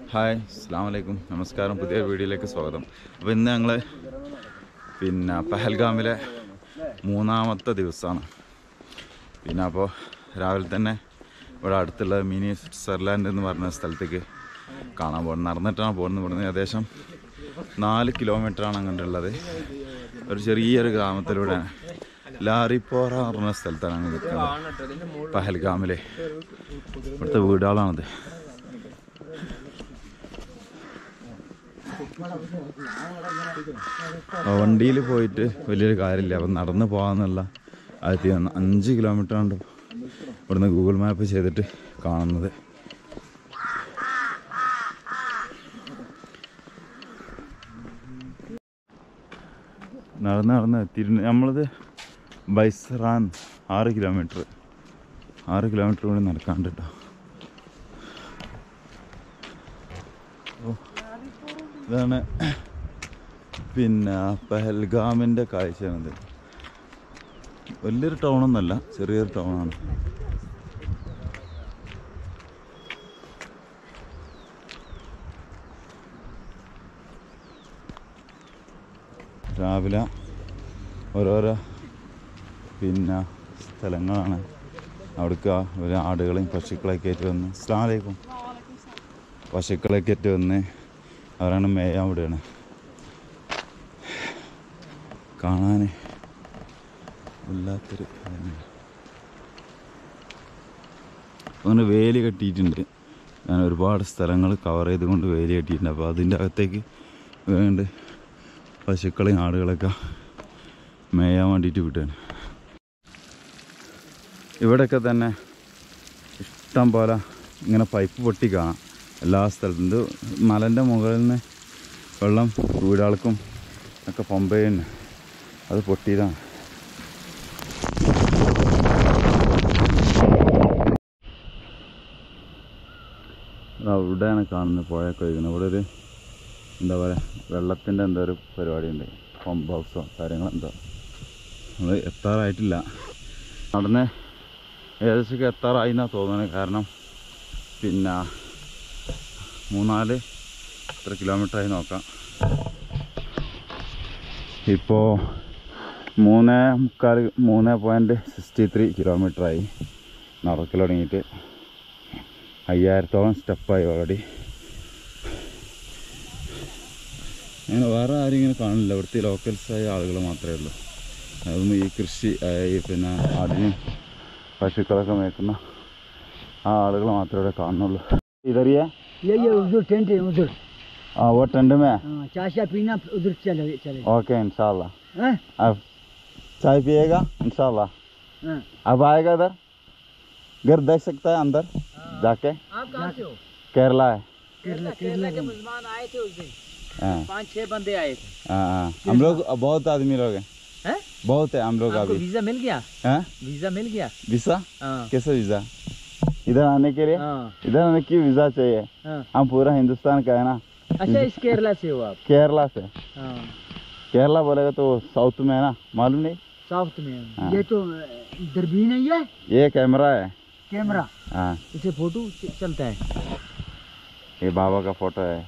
Hi അസ്സാം വലൈക്കും നമസ്കാരം പുതിയ വീഡിയോയിലേക്ക് സ്വാഗതം അപ്പോൾ ഇന്ന് ഞങ്ങൾ പിന്നെ പഹൽഗാമിലെ മൂന്നാമത്തെ ദിവസമാണ് പിന്നെ അപ്പോൾ രാവിലെ തന്നെ ഇവിടെ അടുത്തുള്ള മിനി സ്വിറ്റ്സർലാൻഡ് എന്ന് പറഞ്ഞ സ്ഥലത്തേക്ക് കാണാൻ പോകുന്നത് നടന്നിട്ടാണ് പോകുന്നത് ഇവിടുന്ന് ഏകദേശം നാല് കിലോമീറ്ററാണ് അങ്ങോട്ടുള്ളത് ഒരു ചെറിയൊരു ഗ്രാമത്തിലൂടെയാണ് ലാറിപ്പോറ എന്ന് പറഞ്ഞ സ്ഥലത്താണ് അങ്ങ് നിൽക്കുന്നത് പഹൽഗാമിലെ ഇവിടുത്തെ വീടുകളാണത് വണ്ടിയിൽ പോയിട്ട് വലിയൊരു കാര്യമില്ല അപ്പം നടന്ന് പോകാമെന്നുള്ള ആദ്യത്തെ ഒന്ന് അഞ്ച് കിലോമീറ്റർ ഉണ്ട് ഇവിടുന്ന് ഗൂഗിൾ മാപ്പ് ചെയ്തിട്ട് കാണുന്നത് നടന്ന് നടന്ന് എത്തിയിട്ടുണ്ട് നമ്മളത് ബൈസറാൻ ആറ് കിലോമീറ്റർ ആറ് കിലോമീറ്റർ കൂടി നടക്കാണ്ട് കേട്ടോ ഓ, ഇതാണ് പിന്നെ പഹൽഗാമിൻ്റെ കാഴ്ചയാണിത് വലിയൊരു ടൗണൊന്നുമല്ല ചെറിയൊരു ടൗണാണ് രാവിലെ ഓരോരോ പിന്നെ സ്ഥലങ്ങളാണ് അവിടേക്ക് ഒരു ആടുകളെയും പശുക്കളെയൊക്കെ ആയിട്ട് വന്ന് അസ്ലാമലൈക്കും പശുക്കളൊക്കെ ആയിട്ട് വന്ന് അവരാണ് മേയാൻ വിടുകയാണ് കാണാൻ വല്ലാത്തൊരു ഇതാണ്. അങ്ങനെ വേലി കെട്ടിയിട്ടുണ്ട് ഞാൻ ഒരുപാട് സ്ഥലങ്ങൾ കവർ ചെയ്തുകൊണ്ട് വേലി കെട്ടിയിട്ടുണ്ട് അപ്പോൾ അതിൻ്റെ അകത്തേക്ക് വേണ്ട പശുക്കളെയും ആടുകളൊക്കെ മേയാൻ വേണ്ടിയിട്ട് വിട്ടുകയാണ് ഇവിടെയൊക്കെ തന്നെ ഇഷ്ടം പോലെ ഇങ്ങനെ പൈപ്പ് പൊട്ടി കാണാം എല്ലാ സ്ഥലത്തും ഇത് മലൻ്റെ മുകളിൽ നിന്ന് വെള്ളം വീടുകൾക്കും ഒക്കെ പമ്പ് ചെയ്യുന്നു അത് പൊട്ടിയതാണ് അത് അവിടെയാണ് കാണുന്നത് പുഴയൊക്കെ ഒഴുകുന്നത് ഇവിടെ ഒരു എന്താ പറയുക വെള്ളത്തിൻ്റെ എന്തോ ഒരു പരിപാടി ഉണ്ട് പമ്പ് ഹൗസോ കാര്യങ്ങളെന്തോ നമ്മൾ എത്താറായിട്ടില്ല നടന്ന് ഏകദേശം എത്താറായി എന്നാണ് തോന്നുന്നത് കാരണം പിന്നെ മൂന്നാല് എത്ര കിലോമീറ്റർ ആയി നോക്കാം ഇപ്പോൾ മൂന്ന് മുക്കാൽ മൂന്ന് പോയിൻറ്റ് സിക്സ്റ്റി ത്രീ കിലോമീറ്ററായി നടക്കൽ തുടങ്ങിയിട്ട് അയ്യായിരത്തോളം സ്റ്റെപ്പായി ഓൾറെഡി അങ്ങനെ വേറെ ആരും ഇങ്ങനെ കാണില്ല ഇവിടുത്തെ ലോക്കൽസായ ആളുകൾ മാത്രമേ ഉള്ളൂ അതും ഈ കൃഷി ആ, ഈ പിന്നെ ആടിനും പശുക്കളൊക്കെ മേക്കുന്ന ആ ആളുകൾ മാത്രമേ ഇവിടെ കാണുന്നുള്ളൂ ഇതറിയേ ये ये उधर टेंट है उधर ആ ഓ ടെൻറ്റ് മേ हाँ, चाशा पीना उधर चले चले ओके इंशाल्लाह हैं? अब चाय पिएगा इंशाल्लाह हाँ। अब आएगा इधर घर देख सकता है अंदर जाके आप कहाँ से हो केरला है केरला केरला के मुसलमान आए थे उस दिन हाँ पाँच छह बंदे आए थे हाँ हाँ हम लोग बहुत आदमी लोग हैं हैं? बहुत है हम लोग आपको अभी वीजा मिल गया हैं वीजा मिल गया वीसा हाँ कैसे वीजा इधर आने के लिए हाँ इधर आने की वीजा चाहिए हाँ हम पूरा हिंदुस्तान का है ना अच्छा इस केरला से हो आप केरला से हाँ केरला बोलेगा तो साउथ में है ना मालूम नहीं साउथ में हाँ। ये तो दूरबीन है ये ये कैमरा है कैमरा हाँ इसे फोटो च- चलता है ये बाबा का फोटो है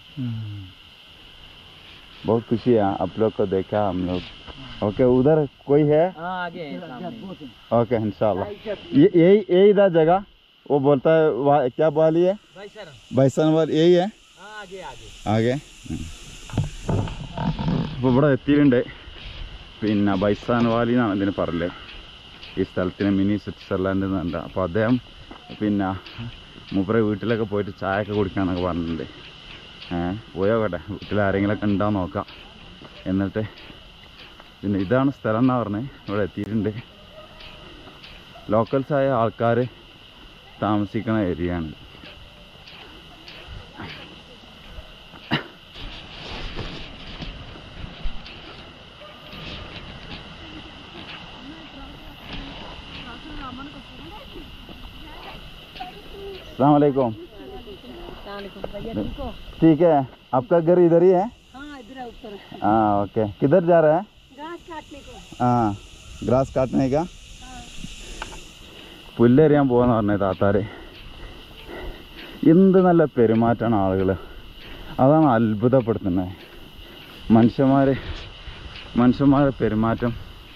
बहुत खुशी है आप लोग को देखा हम लोग ओके उधर कोई है हाँ आगे है सामने ओके इंशाल्लाह ये यही यही इधर जगह वो बोलता है वहाँ क्या वाली है भाई सर बैसन वाली यही है हाँ आगे आगे ആകെ അപ്പോൾ ഇവിടെ എത്തിയിട്ടുണ്ട് പിന്നെ ബൈസാൻ വാലി എന്നാണ് ഇതിന് പറയല് ഈ സ്ഥലത്തിന് മിനി സ്വിറ്റ്സർലാൻഡ് എന്നുണ്ട് അപ്പോൾ അദ്ദേഹം പിന്നെ മൂപ്പരെ വീട്ടിലൊക്കെ പോയിട്ട് ചായ ഒക്കെ കുടിക്കാന്നൊക്കെ പറഞ്ഞിട്ടുണ്ട് ഏഹ് പോയോക്കട്ടെ വീട്ടിൽ ആരെങ്കിലുമൊക്കെ ഉണ്ടോ നോക്കാം എന്നിട്ട് പിന്നെ ഇതാണ് സ്ഥലം എന്നാണ് പറഞ്ഞത് ഇവിടെ എത്തിയിട്ടുണ്ട് ലോക്കൽസായ ആൾക്കാർ താമസിക്കുന്ന ഏരിയ ആണ് अलैक्म ठीक है आपका घर इधर ही है हाँ इधर है ऊपर हाँ ओके किधर जा रहा है घास काटने को हाँ ഗ്രാസ് കാട്ടിനേക്കാ പുല്ലെറിയാൻ പോകാന്ന് പറഞ്ഞ താത്താര് എന്ത് നല്ല പെരുമാറ്റമാണ് ആളുകൾ അതാണ് അത്ഭുതപ്പെടുത്തുന്നത് മനുഷ്യന്മാർ മനുഷ്യന്മാരുടെ പെരുമാറ്റം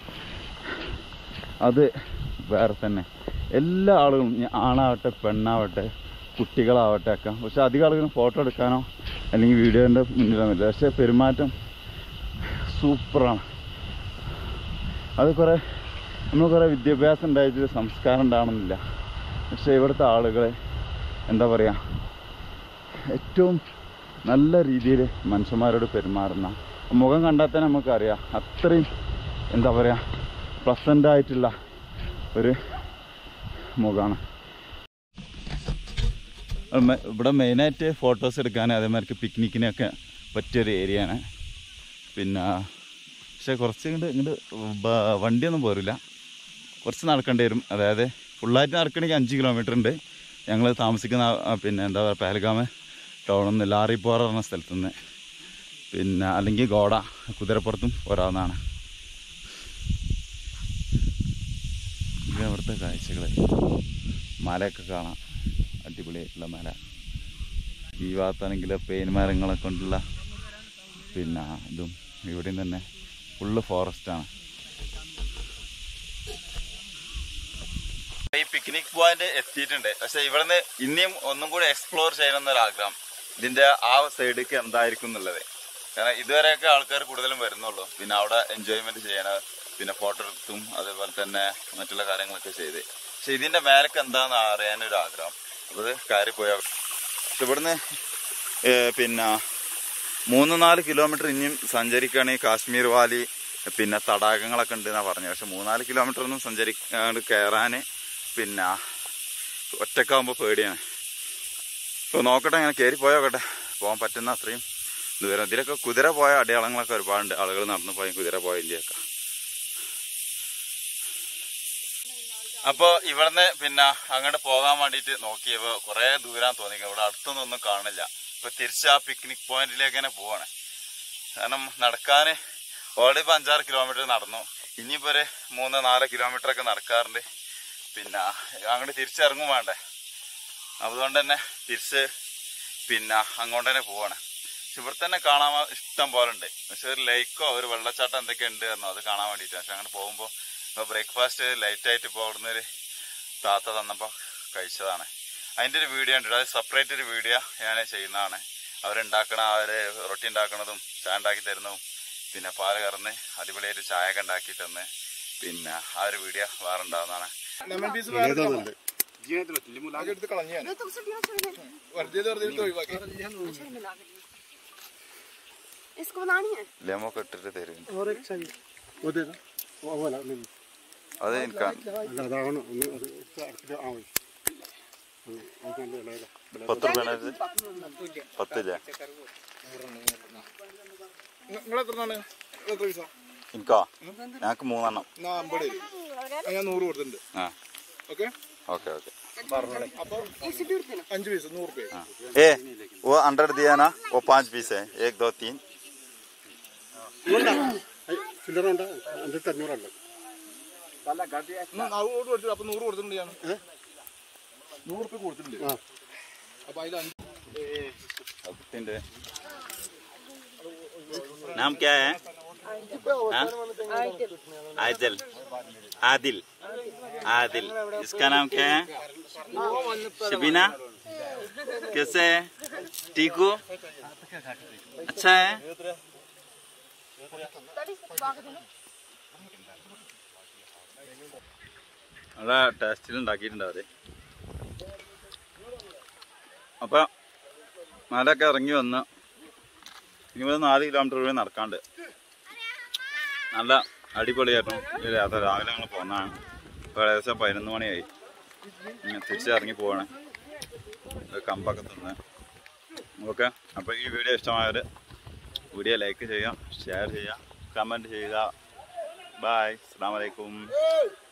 അത് വേറെ തന്നെ എല്ലാ ആളുകളും ഇനി ആണാവട്ടെ പെണ്ണാവട്ടെ കുട്ടികളാവട്ടെ ഒക്കെ പക്ഷെ അധികം ആളുകളും ഫോട്ടോ എടുക്കാനോ അല്ലെങ്കിൽ വീഡിയോൻ്റെ മുന്നിലോ ഇല്ല പക്ഷെ പെരുമാറ്റം സൂപ്പറാണ് അത് കുറേ നമ്മൾ കുറേ വിദ്യാഭ്യാസം ഉണ്ടായിട്ട് സംസ്കാരം ഉണ്ടാവണമെന്നില്ല പക്ഷെ ഇവിടുത്തെ ആളുകളെ എന്താ പറയുക ഏറ്റവും നല്ല രീതിയിൽ മനുഷ്യന്മാരോട് പെരുമാറുന്ന മുഖം കണ്ടാൽ തന്നെ നമുക്കറിയാം അത്രയും എന്താ പറയുക പ്ലസൻ്റ് ആയിട്ടുള്ള ഒരു മുഖമാണ് അത് മെ- ഇവിടെ മെയിനായിട്ട് ഫോട്ടോസ് എടുക്കാൻ അതേമാതിരി പിക്നിക്കിനൊക്കെ പറ്റിയൊരു ഏരിയയാണ് പിന്നെ പക്ഷെ കുറച്ച് ഇങ്ങോട്ട് ഇങ്ങോട്ട് ബ- വണ്ടിയൊന്നും പോരില്ല കുറച്ച് നടക്കേണ്ടി വരും അതായത് ഫുള്ളായിട്ട് നടക്കണമെങ്കിൽ അഞ്ച് കിലോമീറ്റർ ഉണ്ട് ഞങ്ങൾ താമസിക്കുന്ന ആ- ആ പിന്നെ എന്താ പറയുക പഹൽഗാമ് ടൗണിൽ നിന്ന് ലാറിപ്പോറ പറഞ്ഞ സ്ഥലത്തു നിന്ന് പിന്നെ അല്ലെങ്കിൽ ഗോഡ കുതിരപ്പുറത്തും ഒരാന്നാണ് ഇത് അവിടുത്തെ കാഴ്ചകൾ മലയൊക്കെ കാണാം അടിപൊളിയായിട്ടുള്ള മല ഈ ഭാഗത്താണെങ്കിൽ പെയിൻ മരങ്ങളെ കൊണ്ടുള്ള പിന്നെ ഇതും ഇവിടെയും തന്നെ ഫുള്ള് ഫോറസ്റ്റാണ് ഈ പിക്നിക് പോയിന്റ് എത്തിയിട്ടുണ്ട് പക്ഷെ ഇവിടുന്ന് ഇനിയും ഒന്നും കൂടി എക്സ്പ്ലോർ ചെയ്യണം എന്നൊരു ആഗ്രഹം ഇതിന്റെ ആ സൈഡിലേക്ക് എന്തായിരിക്കും എന്നുള്ളത് കാരണം ഇതുവരെയൊക്കെ ആൾക്കാർ കൂടുതലും വരുന്നുള്ളൂ പിന്നെ അവിടെ എൻജോയ്മെന്റ് ചെയ്യണ പിന്നെ ഫോട്ടോ എടുത്തും അതേപോലെ തന്നെ മറ്റുള്ള കാര്യങ്ങളൊക്കെ ചെയ്ത് പക്ഷെ ഇതിന്റെ മേലൊക്കെ എന്താന്ന് അറിയാനൊരു ആഗ്രഹം അപ്പോൾ ഇത് കയറി പോയാൽ പക്ഷെ ഇവിടുന്ന് ഏ, പിന്നെ മൂന്ന് നാല് കിലോമീറ്റർ ഇനിയും സഞ്ചരിക്കുകയാണെങ്കിൽ കാശ്മീർ വാലി പിന്നെ തടാകങ്ങളൊക്കെ ഉണ്ട് എന്നാണ് പറഞ്ഞത് പക്ഷെ മൂന്നാല് കിലോമീറ്റർ ഒന്നും സഞ്ചരിക്കാണ്ട് കയറാൻ പിന്നെ ഒറ്റക്കാവുമ്പോൾ പേടിയാണ് ഇപ്പോൾ നോക്കട്ടെ ഇങ്ങനെ കയറി പോയോക്കട്ടെ പോകാൻ പറ്റുന്ന അത്രയും ദൂരം ഇതിലൊക്കെ കുതിര പോയ അടയാളങ്ങളൊക്കെ ഒരുപാടുണ്ട് ആളുകൾ നടന്നു പോയ കുതിര പോയതിൻ്റെയൊക്കെ അപ്പോൾ ഇവിടുന്ന് പിന്നെ അങ്ങോട്ട് പോകാൻ വേണ്ടിയിട്ട് നോക്കിയപ്പോൾ കുറേ ദൂരം തോന്നി ഇവിടെ അടുത്തൊന്നും ഒന്നും കാണില്ല ഇപ്പൊ തിരിച്ച് ആ പിക്നിക് പോയിന്റിലേക്ക് തന്നെ പോവാണ് കാരണം നടക്കാൻ ഓൾറെഡി ഇപ്പൊ അഞ്ചാറ് കിലോമീറ്റർ നടന്നു ഇനിയിപ്പോ ഒരു മൂന്ന് നാല് കിലോമീറ്റർ ഒക്കെ നടക്കാറുണ്ട് പിന്നെ അങ്ങോട്ട് തിരിച്ചിറങ്ങും വേണ്ടേ അതുകൊണ്ട് തന്നെ തിരിച്ച് പിന്നെ അങ്ങോട്ട് തന്നെ പോവാണ് പക്ഷെ ഇവിടെ തന്നെ കാണാൻ ഇഷ്ടം പോലെ ഉണ്ട് പക്ഷെ ഒരു ലേക്കോ ഒരു വെള്ളച്ചാട്ടം എന്തൊക്കെ ഉണ്ട് പറഞ്ഞു അത് കാണാൻ വേണ്ടിയിട്ട് പക്ഷെ അങ്ങനെ പോകുമ്പോൾ ഇപ്പോൾ ബ്രേക്ക്ഫാസ്റ്റ് ലൈറ്റ് ആയിട്ട് ഇപ്പോൾ അവിടുന്ന് ഒരു താത്ത തന്നപ്പോൾ കഴിച്ചതാണ് അതിൻ്റെ ഒരു വീഡിയോ ഉണ്ട് അത് സെപ്പറേറ്റ് ഒരു വീഡിയോ ഞാൻ ചെയ്യുന്നതാണ് അവരുണ്ടാക്കണ അവർ റൊട്ടി ഉണ്ടാക്കണതും ചായ ഉണ്ടാക്കി തരുന്നതും പിന്നെ പാല് കറന്ന് അടിപൊളിയായിട്ട് ചായ ഒക്കെ ഉണ്ടാക്കി തന്ന് പിന്നെ ആ ഒരു വീഡിയോ വേറെ ഉണ്ടാവുന്നതാണ് ലെമൺ പീസ് വേറെ എടുത്ത് കളഞ്ഞു ഞാൻ വെറുതെ ഇത് വെറുതെ എടുത്ത് ഒഴിവാക്കി इसको बनानी है ലെമോ ഒക്കെ ഇട്ടിട്ട് തരും और एक चाहिए वो दे दो वो वाला नहीं അത് എനിക്ക് दादा ഒന്ന് ഒന്ന് അത് അടുത്തിട്ട് ആ മതി. ഉം, അത് നല്ല ഇളയതാ. പത്ത് രൂപയാണ് ഇത് പത്തില്ലേ നിങ്ങൾ എത്ര എത്ര പൈസ എനിക്കോ ഞങ്ങൾക്ക് മൂന്നെണ്ണം എന്നാ അമ്പത് തരും. ആ, ഞാൻ നൂറ് കൊടുത്തിട്ടുണ്ട് ആ ഓക്കെ ഓക്കെ ഓക്കെ അപ്പൊ അഞ്ച് പൈസ നൂറ് രൂപ ए वो अंडर दिया ना वो पांच पीस है एक दो तीन ഇതുകൊണ്ടാ? ഐ, ചില്ലറ ഉണ്ട് അഞ്ചത്തി അഞ്ഞൂറല്ല നൂറ് കൊടുത്തിട്ട് അപ്പൊ നൂറ് കൊടുത്തിട്ടുണ്ട് ഞാൻ നൂറ് രൂപ കൊടുത്തിട്ടുണ്ട് ആ. അപ്പൊ അതിൽ അഞ്ച് नाम क्या है हाँ? आदिल आदिल आदिल इसका नाम क्या है शबीना कैसे है टीकू अच्छा है അവിടെ ടെസ്റ്റിൽ ഉണ്ടാക്കിയിട്ടുണ്ട് അവര് അപ്പൊ മലയൊക്കെ ഇറങ്ങി വന്ന് ഇനി മുതൽ നാല് കിലോമീറ്റർ വരെ നടക്കാണ്ട് നല്ല അടിപൊളിയായിരുന്നു ഈ യാത്ര രാവിലെ ഞങ്ങൾ പോന്നതാണ് ഇപ്പോൾ ഏകദേശം പതിനൊന്ന് മണിയായി ഇങ്ങനെ തിരിച്ച് ഇറങ്ങി പോവാണ് ഒരു കമ്പൊക്കെ തിന്ന് ഓക്കെ അപ്പോൾ ഈ വീഡിയോ ഇഷ്ടമായവർ വീഡിയോ ലൈക്ക് ചെയ്യുക ഷെയർ ചെയ്യുക കമൻറ്റ് ചെയ്യുക ബായ് അസ്സാം വലൈക്കും